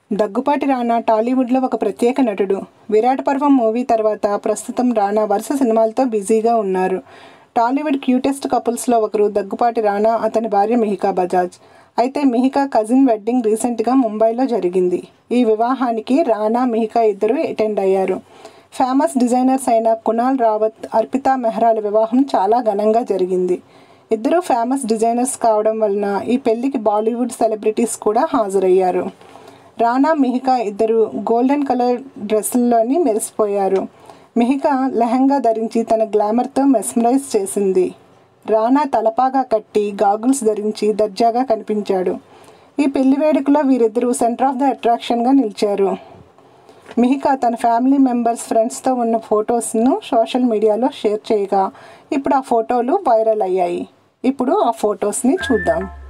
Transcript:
దగ్గుపాటి రానా టాలీవుడ్లో ఒక ప్రత్యేక నటుడు విరాట పర్వం మూవీ తర్వాత ప్రస్తుతం రానా వరుస సినిమాలతో బిజీగా ఉన్నారు టాలీవుడ్ క్యూటెస్ట్ కపుల్స్లో ఒకరు దగ్గుపాటి రానా అతని భార్య మిహికా బజాజ్ అయితే మిహికా కజిన్ వెడ్డింగ్ రీసెంట్గా ముంబైలో జరిగింది ఈ వివాహానికి రానా మిహికా ఇద్దరు అటెండ్ అయ్యారు ఫేమస్ డిజైనర్స్ అయిన కునాల్ రావత్ అర్పితా మెహ్రాల వివాహం చాలా ఘనంగా జరిగింది ఇద్దరు ఫేమస్ డిజైనర్స్ కావడం వలన ఈ పెళ్లికి బాలీవుడ్ సెలబ్రిటీస్ కూడా హాజరయ్యారు రానా మిహికా ఇద్దరు గోల్డెన్ కలర్ డ్రెస్సుల్లోని మెరిసిపోయారు మిహికా లెహంగా ధరించి తన గ్లామర్తో మెస్మరైజ్ చేసింది రానా తలపాగా కట్టి గాగుల్స్ ధరించి దర్జాగా కనిపించాడు ఈ పెళ్లి వేడుకలో వీరిద్దరూ సెంటర్ ఆఫ్ ద అట్రాక్షన్గా నిలిచారు మిహికా తన ఫ్యామిలీ మెంబర్స్ ఫ్రెండ్స్తో ఉన్న ఫొటోస్ను సోషల్ మీడియాలో షేర్ చేయగా ఇప్పుడు ఆ ఫోటోలు వైరల్ అయ్యాయి ఇప్పుడు ఆ ఫొటోస్ని చూద్దాం